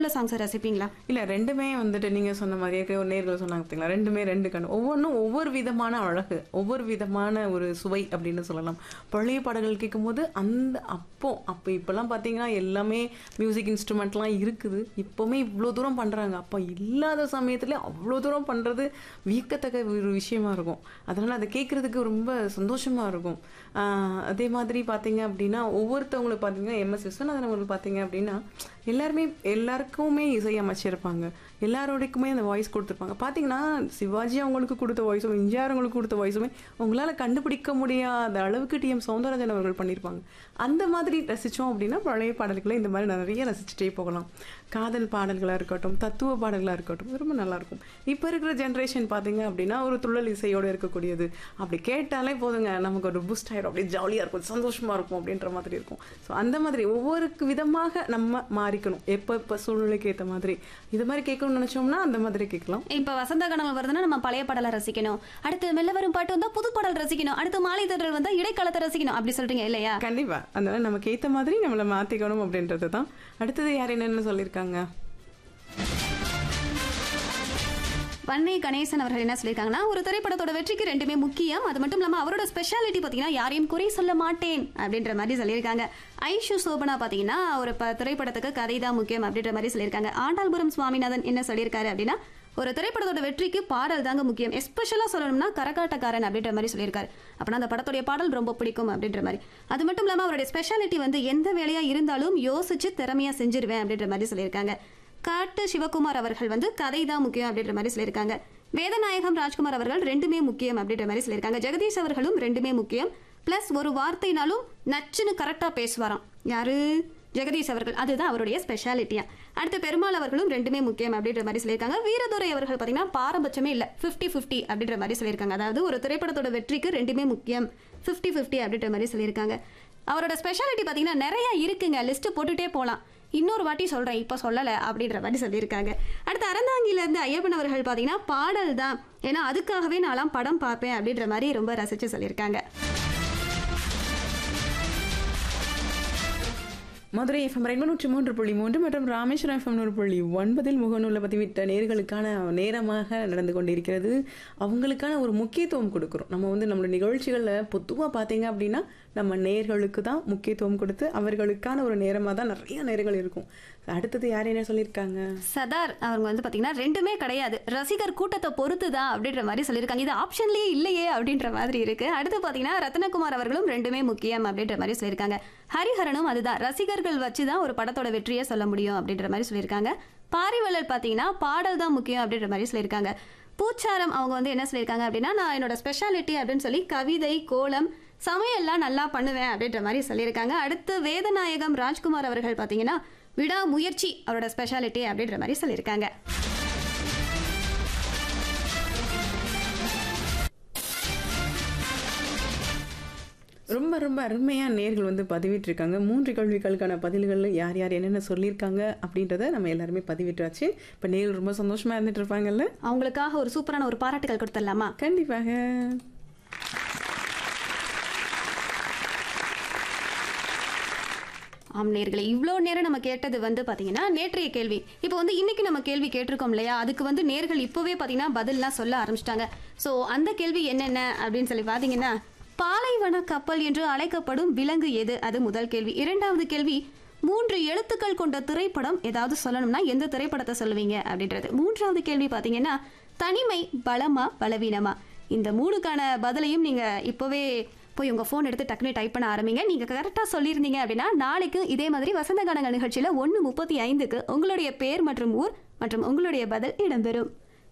உள்ள சாங்ஸை ரசிப்பீங்களா இல்ல ரெண்டுமே வந்துட்டு நீங்க சொன்ன மாதிரி ஏற்கனவே ஒரு நேர்கள் சொன்னாங்க பார்த்தீங்களா ரெண்டுமே ரெண்டு கண் ஒவ்வொன்றும் ஒவ்வொரு விதமான அழகு ஒவ்வொரு விதமான ஒரு சுவை அப்படின்னு சொல்லலாம் பழைய பாடல்கள் கேட்கும்போது அந்த அப்போ அப்போ இப்போல்லாம் பார்த்தீங்கன்னா எல்லாமே மியூசிக் இன்ஸ்ட்ருமெண்ட்லாம் இருக்குது இப்போவுமே இவ்வளோ தூரம் பண்றாங்க அப்போ இல்லாத சமயத்துல அவ்வளோ தூரம் பண்றது வியக்கத்தக்க ஒரு விஷயமா இருக்கும் அதனால அதை கேட்கறதுக்கு ரொம்ப சந்தோஷமா இருக்கும் ஆஹ் அதே மாதிரி பார்த்தீங்க அப்படின்னா ஒவ்வொருத்தவங்களுக்கு பார்த்தீங்கன்னா எம்எஸ் விஸ்வநாதன் அவங்களுக்கு பார்த்தீங்க அப்படின்னா எல்லாருமே எல்லாருக்குமே இசை அமைச்சிருப்பாங்க எல்லாரோடைக்குமே அந்த வாய்ஸ் கொடுத்துருப்பாங்க பார்த்தீங்கன்னா சிவாஜி அவங்களுக்கு கொடுத்த வாய்ஸும் எம்ஜிஆர் அவங்களுக்கு கொடுத்த வாய்ஸுமே உங்களால் கண்டுபிடிக்க முடியாத அளவுக்கு டிஎம் சௌந்தரராஜன் அவர்கள் பண்ணியிருப்பாங்க அந்த மாதிரி ரசித்தோம் அப்படின்னா பழைய பாடல்களை இந்த மாதிரி நிறைய ரசிச்சுட்டே போகலாம் காதல் பாடல்களாக இருக்கட்டும் தத்துவ பாடல்களாக இருக்கட்டும் ரொம்ப நல்லாயிருக்கும் இப்போ இருக்கிற ஜென்ரேஷன் பார்த்தீங்க அப்படின்னா ஒரு துள்ளல் இசையோடு இருக்கக்கூடியது அப்படி கேட்டாலே போதுங்க நமக்கு ஒரு பூஸ்ட் ஆயிடும் அப்படியே ஜாலியாக இருக்கும் சந்தோஷமாக இருக்கும் அப்படின்ற மாதிரி இருக்கும் ஸோ அந்த மாதிரி ஒவ்வொரு விதமாக நம்ம மாறிக்கணும் எப்போ இப்போ சூழ்நிலைக்கு ஏற்ற மாதிரி இது மாதிரி கேட்கணும்னு நினச்சோம்னா அந்த மாதிரி கேட்கலாம் இப்ப வசந்த கனவு வருதுன்னா நம்ம பழைய பாடலை ரசிக்கணும் அடுத்து மெல்ல வரும் பாட்டு வந்தா புது பாடல் ரசிக்கணும் அடுத்து மாலை தடல் வந்தா இடைக்காலத்தை ரசிக்கணும் அப்படி சொல்றீங்க இல்லையா கண்டிப்பா அதனால நமக்கு ஏற்ற மாதிரி நம்மளை மாற்றிக்கணும் அப்படின்றது தான் அடுத்தது யார் என்னென்னு சொல்லியிருக்காங்க வன்னி கணேசன் அவர்கள் என்ன சொல்லியிருக்காங்கன்னா ஒரு திரைப்படத்தோட வெற்றிக்கு ரெண்டுமே முக்கியம் அது மட்டும் இல்லாம அவரோட ஸ்பெஷாலிட்டி பாத்தீங்கன்னா யாரையும் குறை சொல்ல மாட்டேன் அப்படின்ற மாதிரி சொல்லியிருக்காங்க ஐஷு சோபனா பாத்தீங்கன்னா ஒரு ப- திரைப்படத்துக்கு கதை தான் முக்கியம் அப்படின்ற மாதிரி சொல்லியிருக்காங்க ஆண்டாள்புரம் சுவாமிநாதன் என்ன சொல்லியிருக்காரு அப்படின்னா ஒரு திரைப்படத்தோட வெற்றிக்கு பாடல் தாங்க முக்கியம் எஸ்பெஷலா சொல்லணும்னா கரகாட்டக்காரன் அப்படின்ற மாதிரி சொல்லியிருக்காரு அப்படின்னா அந்த படத்துடைய பாடல் ரொம்ப பிடிக்கும் அப்படின்ற மாதிரி அது மட்டும் இல்லாம அவருடைய ஸ்பெஷாலிட்டி வந்து எந்த வேலையா இருந்தாலும் யோசிச்சு திறமையா செஞ்சிருவேன் அப்படின்ற மாதிரி சொல்லியிருக்காங்க காட்டு சிவகுமார் அவர்கள் வந்து கதை தான் முக்கியம் அப்படின்ற மாதிரி சொல்லியிருக்காங்க வேதநாயகம் ராஜ்குமார் அவர்கள் ரெண்டுமே முக்கியம் அப்படின்ற மாதிரி சொல்லியிருக்காங்க ஜெகதீஷ் அவர்களும் ரெண்டுமே முக்கியம் ப்ளஸ் ஒரு வார்த்தைனாலும் நச்சுன்னு கரெக்டாக பேசுவாராம் யாரு ஜெகதீஷ் அவர்கள் அதுதான் அவருடைய ஸ்பெஷாலிட்டியா அடுத்து பெருமாள் அவர்களும் ரெண்டுமே முக்கியம் அப்படின்ற மாதிரி சொல்லியிருக்காங்க வீரதுரை அவர்கள் பார்த்தீங்கன்னா பாரபட்சமே இல்லை ஃபிஃப்டி ஃபிஃப்டி அப்படின்ற மாதிரி சொல்லியிருக்காங்க அதாவது ஒரு திரைப்படத்தோட வெற்றிக்கு ரெண்டுமே முக்கியம் ஃபிஃப்டி ஃபிஃப்டி அப்படின்ற மாதிரி சொல்லியிருக்காங்க அவரோட ஸ்பெஷாலிட்டி பார்த்தீங்கன்னா நிறைய இருக்குங்க லிஸ்ட் போட்டுட்டே போகலாம் இன்னொரு வாட்டி சொல்கிறேன் இப்போ சொல்லலை அப்படின்ற மாதிரி சொல்லியிருக்காங்க அடுத்து அறந்தாங்கிலேருந்து ஐயப்பன் அவர்கள் பார்த்தீங்கன்னா பாடல் தான் ஏன்னா அதுக்காகவே நான்லாம் படம் பார்ப்பேன் அப்படின்ற மாதிரி ரொம்ப ரசித்து சொல்லியிருக்காங்க மதுரை எஃப்எம் ரெண்டு நூற்றி மூன்று புள்ளி மூன்று மற்றும் ராமேஸ்வரம் எஃப்எம் நூறு புள்ளி ஒன்பதில் முகநூலை பதிவிட்ட நேர்களுக்கான நேரமாக நடந்து கொண்டிருக்கிறது அவங்களுக்கான ஒரு முக்கியத்துவம் கொடுக்குறோம் நம்ம வந்து நம்மளோட நிகழ்ச்சிகளில் பொதுவாக பார்த்தீங்க அப்படின்னா நம்ம நேர்களுக்கு தான் முக்கியத்துவம் கொடுத்து அவர்களுக்கான ஒரு நேரமாக தான் நிறைய நேரங்கள் இருக்கும் அடுத்தது யார் என்ன சொல்லியிருக்காங்க சதார் அவங்க வந்து பார்த்தீங்கன்னா ரெண்டுமே கிடையாது ரசிகர் கூட்டத்தை பொறுத்து தான் அப்படின்ற மாதிரி சொல்லியிருக்காங்க இது ஆப்ஷன்லேயே இல்லையே அப்படின்ற மாதிரி இருக்கு அடுத்து பார்த்தீங்கன்னா ரத்னகுமார் அவர்களும் ரெண்டுமே முக்கியம் அப்படின்ற மாதிரி சொல்லியிருக்காங்க ஹரிஹரனும் அதுதான் ரசிகர்கள் வச்சு தான் ஒரு படத்தோட வெற்றியை சொல்ல முடியும் அப்படின்ற மாதிரி சொல்லியிருக்காங்க பாரிவள்ளல் பார்த்தீங்கன்னா பாடல் தான் முக்கியம் அப்படின்ற மாதிரி சொல்லியிருக்காங்க பூச்சாரம் அவங்க வந்து என்ன சொல்லியிருக்காங்க அப்படின்னா நான் என்னோட ஸ்பெஷாலிட்டி அப்படின்னு சொல்லி கவிதை கோலம் சமையல்லாம் நல்லா பண்ணுவேன் அப்படின்ற மாதிரி சொல்லியிருக்காங்க அடுத்து வேதநாயகம் ராஜ்குமார் அவர்கள் பார்த்தீங்கன்னா விடா முயற்சி அவரோட ஸ்பெஷாலிட்டி அப்படின்ற மாதிரி சொல்லியிருக்காங்க ரொம்ப ரொம்ப அருமையாக நேர்கள் வந்து பதிவிட்டிருக்காங்க மூன்று கேள்விகளுக்கான பதில்கள் யார் யார் என்னென்ன சொல்லியிருக்காங்க அப்படின்றத நம்ம எல்லாருமே பதிவிட்டாச்சு இப்போ நேர்கள் ரொம்ப சந்தோஷமாக இருந்துட்டு இருப்பாங்கல்ல அவங்களுக்காக ஒரு சூப்பரான ஒரு பாராட்டுகள் கொடுத்துடலாமா கண்டிப்பாக ஆம் நேர்களே இவ்வளோ நேரம் நம்ம கேட்டது வந்து பார்த்தீங்கன்னா நேற்றைய கேள்வி இப்போ வந்து இன்னைக்கு நம்ம கேள்வி கேட்டிருக்கோம் இல்லையா அதுக்கு வந்து நேர்கள் இப்போவே பார்த்தீங்கன்னா பதில்லாம் சொல்ல ஆரம்பிச்சிட்டாங்க ஸோ அந்த கேள்வி என்னென்ன அப்படின்னு சொல்லி பார்த்தீங்கன்னா பாலைவன கப்பல் என்று அழைக்கப்படும் விலங்கு எது அது முதல் கேள்வி இரண்டாவது கேள்வி மூன்று எழுத்துக்கள் கொண்ட திரைப்படம் ஏதாவது சொல்லணும்னா எந்த திரைப்படத்தை சொல்லுவீங்க அப்படின்றது மூன்றாவது கேள்வி பார்த்தீங்கன்னா தனிமை பலமா பலவீனமா இந்த மூணுக்கான பதிலையும் நீங்கள் இப்போவே போய் உங்கள் ஃபோன் எடுத்து டக்குனு டைப் பண்ண ஆரம்பிங்க நீங்கள் கரெக்டாக சொல்லியிருந்தீங்க அப்படின்னா நாளைக்கு இதே மாதிரி வசந்த கானங்கள் நிகழ்ச்சியில் ஒன்று முப்பத்தி ஐந்துக்கு உங்களுடைய பேர் மற்றும் ஊர் மற்றும் உங்களுடைய பதில் இடம்பெறும்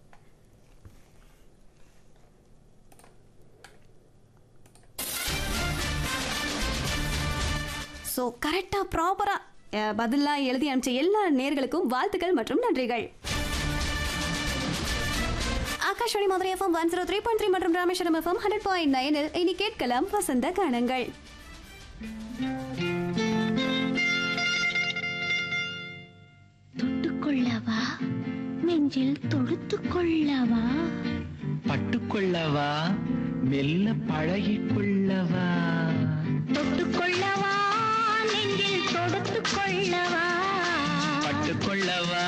ஸோ கரெக்டாக ப்ராப்பராக பதிலாக எழுதி அனுப்பிச்ச எல்லா நேர்களுக்கும் வாழ்த்துக்கள் மற்றும் நன்றிகள் Akashvani Madurai FM one zero three point three மற்றும் ராமேஸ்வரம் எஃப்எம் ஹண்ட்ரட் பாயிண்ட் நைனில் இனி கேட்கலாம் வசந்த கானங்கள் தொட்டுக்கொள்ளவா நெஞ்சில் தொடுத்துக் கொள்ளவா பட்டுக்கொள்ளவா மெல்ல பழகிக்கொள்ளவா தொட்டுக்கொள்ளவா நெஞ்சில் தொடுத்துக் கொள்ளவா தொட்டுக் கொள்ளவா